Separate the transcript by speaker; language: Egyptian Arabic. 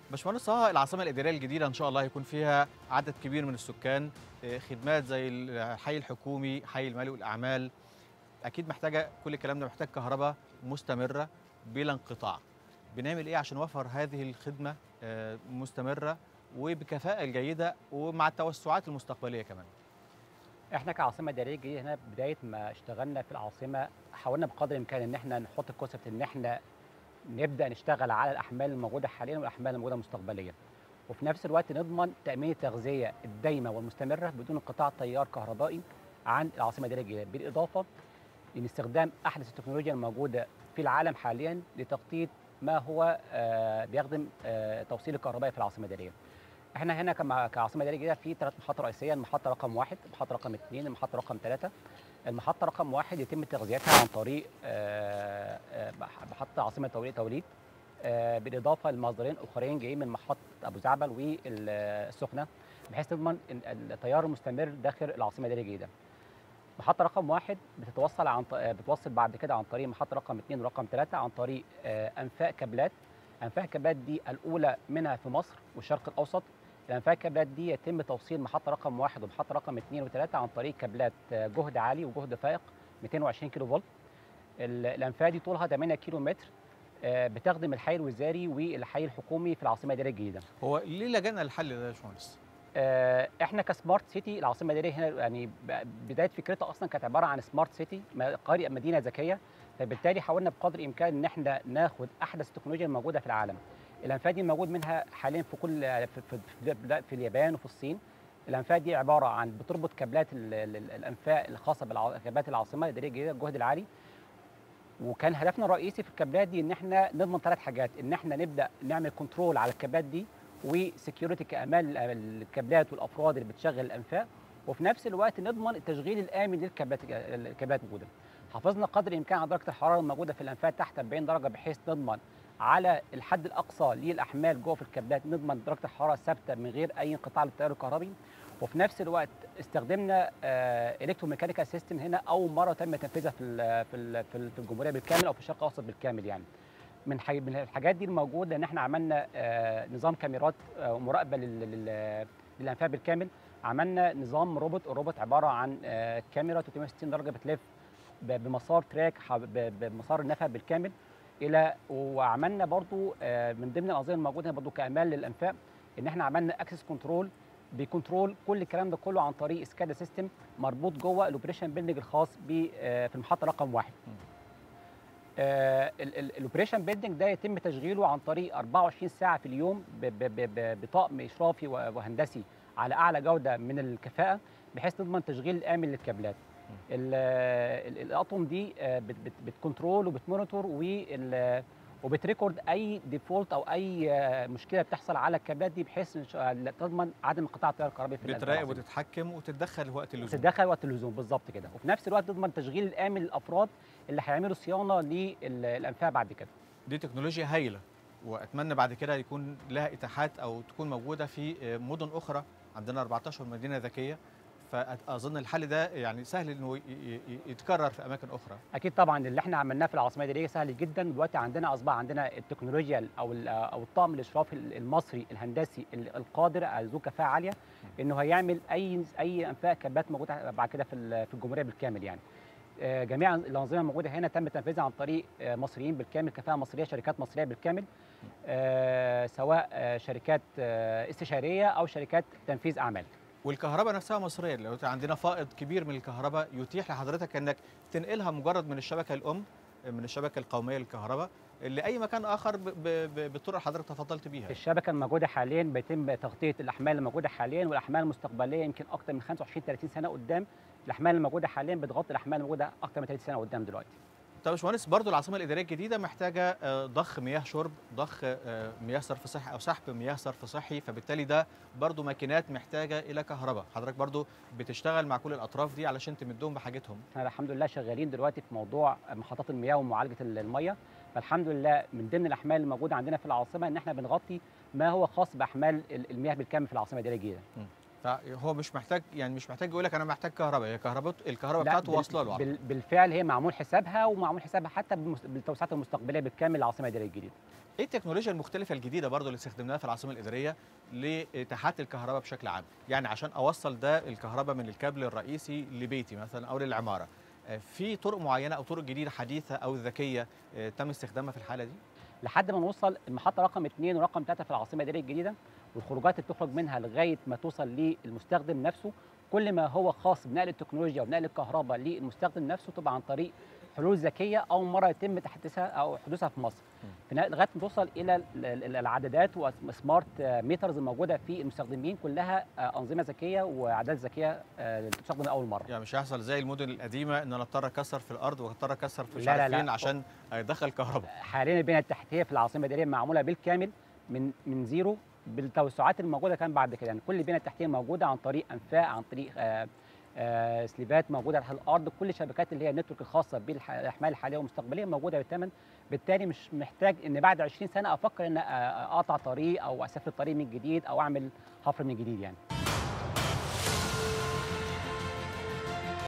Speaker 1: باشمهندس طه العاصمه الاداريه الجديده ان شاء الله هيكون فيها عدد كبير من السكان آه، خدمات زي الحي الحكومي حي المال والاعمال اكيد محتاجه كل الكلام ده محتاج كهرباء مستمره بلا انقطاع بنعمل ايه عشان نوفر هذه الخدمه آه، مستمره وبكفاءه جيده ومع التوسعات المستقبليه كمان
Speaker 2: احنا كعاصمه اداريه جديده هنا بدايه ما اشتغلنا في العاصمه حاولنا بقدر الامكان ان احنا نحط الكونسبت ان احنا نبدا نشتغل على الاحمال الموجوده حاليا والاحمال الموجوده مستقبليا وفي نفس الوقت نضمن تامين التغذيه الدايمه والمستمره بدون انقطاع تيار كهربائي عن العاصمه الاداريه الجديده بالاضافه لاستخدام احدث التكنولوجيا الموجوده في العالم حاليا لتخطيط ما هو آه، بيخدم آه، توصيل الكهرباء في العاصمه الاداريه احنا هنا كما- كعاصمه اداريه جديده في ثلاث محطات رئيسيه المحطه رقم واحد المحطه رقم اثنين المحطه رقم ثلاثه المحطه رقم واحد يتم تغذيتها عن طريق آه، آه، مح- محطه عاصمه توليد توليد آه، بالاضافه لمصدرين اخرين جايين من محطه ابو زعبل والسخنه بحيث تضمن إن التيار المستمر داخل العاصمه الاداريه الجديده. محطه رقم واحد بتتوصل عن ط- آه، بتوصل بعد كده عن طريق محطه رقم اثنين ورقم ثلاثه عن طريق آه، انفاق كابلات انفاق الكابلات دي الاولى منها في مصر والشرق الاوسط الانفاق الكابلات دي يتم توصيل محطه رقم واحد ومحطه رقم اثنين وثلاثه عن طريق كابلات آه، جهد عالي وجهد فائق 220 كيلو فولت ال- الانفاق دي طولها 8 كيلو متر آه، بتخدم الحي الوزاري والحي الحكومي في العاصمه الاداريه الجديده
Speaker 1: هو ليه لجأنا للحل ده يا باشمهندس؟
Speaker 2: آه، احنا كسمارت سيتي العاصمه الاداريه هنا يعني ب- بدايه فكرتها اصلا كانت عباره عن سمارت سيتي م- قريه مدينه ذكيه فبالتالي حاولنا بقدر الامكان ان احنا ناخد احدث التكنولوجيا الموجوده في العالم الانفاق دي موجود منها حاليا في كل في, في, في, في اليابان وفي الصين الانفاق دي عباره عن بتربط كابلات ال- ال- ال- الانفاق الخاصه بكابلات العاصمه الاداريه الجديده الجهد العالي وكان هدفنا الرئيسي في الكابلات دي ان احنا نضمن ثلاث حاجات ان احنا نبدا نعمل كنترول على الكابلات دي وسكيورتي كامان الكابلات والافراد اللي بتشغل الانفاق وفي نفس الوقت نضمن التشغيل الامن للكابلات الكابلات الموجوده حافظنا قدر الامكان على درجه الحراره الموجوده في الانفاق تحت 40 درجه بحيث نضمن على الحد الاقصى للاحمال جوه في الكابلات نضمن درجه الحراره ثابته من غير اي انقطاع للتيار الكهربي وفي نفس الوقت استخدمنا الكتروميكانيكال سيستم هنا اول مره تم تنفيذها في ال في ال في ال- في الجمهوريه بالكامل او في الشرق الاوسط بالكامل يعني من حي... من الحاجات دي الموجوده ان احنا عملنا آه، نظام كاميرات آه، ومراقبه لل... لل... للانفاق بالكامل عملنا نظام روبوت الروبوت عباره عن آه، كاميرا 360 درجه بتلف ب- بمسار تراك ح- ب- بمسار النفق بالكامل الى وعملنا برضو آه، من ضمن الانظمه الموجوده برضو كامان للانفاق ان احنا عملنا اكسس كنترول بكنترول كل الكلام ده كله عن طريق سكادا سيستم مربوط جوه الاوبريشن بيلدنج الخاص ب آه، في المحطه رقم واحد الاوبريشن بيلدنج ده يتم تشغيله عن طريق 24 ساعه في اليوم ب- ب- ب- ب- بطاقم اشرافي و- وهندسي على اعلى جوده من الكفاءه بحيث نضمن تشغيل الامن للكابلات ال- ال- الاطقم دي آه، بت- بت- بتكنترول وبتمونيتور وال- وبتريكورد اي ديفولت او اي آه، مشكله بتحصل على الكابلات دي بحيث إن شاء الله تضمن عدم انقطاع التيار الكهربائي في الأنفاق
Speaker 1: بتراقب
Speaker 2: العظيمة.
Speaker 1: وتتحكم وتتدخل وقت اللزوم
Speaker 2: تتدخل وقت اللزوم بالظبط كده وفي نفس الوقت تضمن تشغيل الامن للافراد اللي هيعملوا صيانه للانفاق بعد كده
Speaker 1: دي تكنولوجيا هايله واتمنى بعد كده يكون لها اتاحات او تكون موجوده في مدن اخرى عندنا 14 مدينه ذكيه فاظن الحل ده يعني سهل انه ي- ي- يتكرر في اماكن اخرى
Speaker 2: اكيد طبعا اللي احنا عملناه في العاصمه الاداريه سهل جدا دلوقتي عندنا اصبح عندنا التكنولوجيا او ال- او الطاقم الاشرافي المصري الهندسي ال- القادر على ذو كفاءه عاليه انه هيعمل اي اي انفاق كابات موجوده بعد كده في ال- في الجمهوريه بالكامل يعني آه، جميع الانظمه الموجوده هنا تم تنفيذها عن طريق آه، مصريين بالكامل كفاءه مصريه شركات مصريه بالكامل آه، سواء آه، شركات آه، استشاريه او شركات تنفيذ اعمال
Speaker 1: والكهرباء نفسها مصريه لو عندنا فائض كبير من الكهرباء يتيح لحضرتك انك تنقلها مجرد من الشبكه الام من الشبكه القوميه للكهرباء لاي مكان اخر ب- ب- ب- بالطرق اللي حضرتك تفضلت بيها
Speaker 2: الشبكه الموجوده حاليا بيتم تغطيه الاحمال الموجوده حاليا والاحمال المستقبليه يمكن اكثر من 25 30 سنه قدام الاحمال الموجوده حاليا بتغطي الاحمال الموجوده اكثر من 30 سنه قدام دلوقتي
Speaker 1: طب يا باشمهندس برضه العاصمه الاداريه الجديده محتاجه آه، ضخ مياه شرب ضخ آه، مياه صرف صحي او سحب مياه صرف صحي فبالتالي ده برضه ماكينات محتاجه الى كهرباء حضرتك برضه بتشتغل مع كل الاطراف دي علشان تمدهم بحاجتهم
Speaker 2: احنا الحمد لله شغالين دلوقتي في موضوع محطات المياه ومعالجه الميه فالحمد لله من ضمن الاحمال الموجوده عندنا في العاصمه ان احنا بنغطي ما هو خاص باحمال المياه بالكامل في العاصمه الاداريه الجديده
Speaker 1: فهو مش محتاج يعني مش محتاج يقول لك انا محتاج كهرباء هي كهرباء الكهرباء
Speaker 2: لا،
Speaker 1: بتاعته
Speaker 2: بال-
Speaker 1: واصله له على
Speaker 2: بال- بالفعل هي معمول حسابها ومعمول حسابها حتى بالمس- بالتوسعات المستقبليه بالكامل للعاصمه الاداريه الجديده
Speaker 1: ايه التكنولوجيا المختلفه الجديده برضو اللي استخدمناها في العاصمه الاداريه لاتاحات الكهرباء بشكل عام يعني عشان اوصل ده الكهرباء من الكابل الرئيسي لبيتي مثلا او للعماره آه، في طرق معينه او طرق جديده حديثه او ذكيه آه، تم استخدامها في الحاله دي
Speaker 2: لحد ما نوصل المحطه رقم 2 ورقم 3 في العاصمه الاداريه الجديده والخروجات اللي بتخرج منها لغايه ما توصل للمستخدم نفسه كل ما هو خاص بنقل التكنولوجيا ونقل الكهرباء للمستخدم نفسه طبعا عن طريق حلول ذكيه اول مره يتم تحديثها او حدوثها في مصر في نا- لغايه ما توصل الى ال- ال- العدادات وسمارت ميترز الموجوده في المستخدمين كلها آه، انظمه ذكيه وعدادات ذكيه آه، تستخدم لاول مره
Speaker 1: يعني مش هيحصل زي المدن القديمه ان انا اضطر اكسر في الارض واضطر اكسر في مش
Speaker 2: لا، لا،
Speaker 1: عارف
Speaker 2: لا.
Speaker 1: فين عشان ادخل كهرباء
Speaker 2: حاليا البنيه التحتيه في العاصمه الاداريه معموله بالكامل من من زيرو بالتوسعات الموجوده كان بعد كده يعني كل البنيه التحتيه موجوده عن طريق انفاق عن طريق آه آه سليبات موجوده على الارض كل الشبكات اللي هي النتورك الخاصه بالاحمال الحاليه والمستقبليه موجوده بالثمن بالتالي مش محتاج ان بعد 20 سنه افكر ان آه، اقطع طريق او اسافر طريق من جديد او اعمل حفر من جديد يعني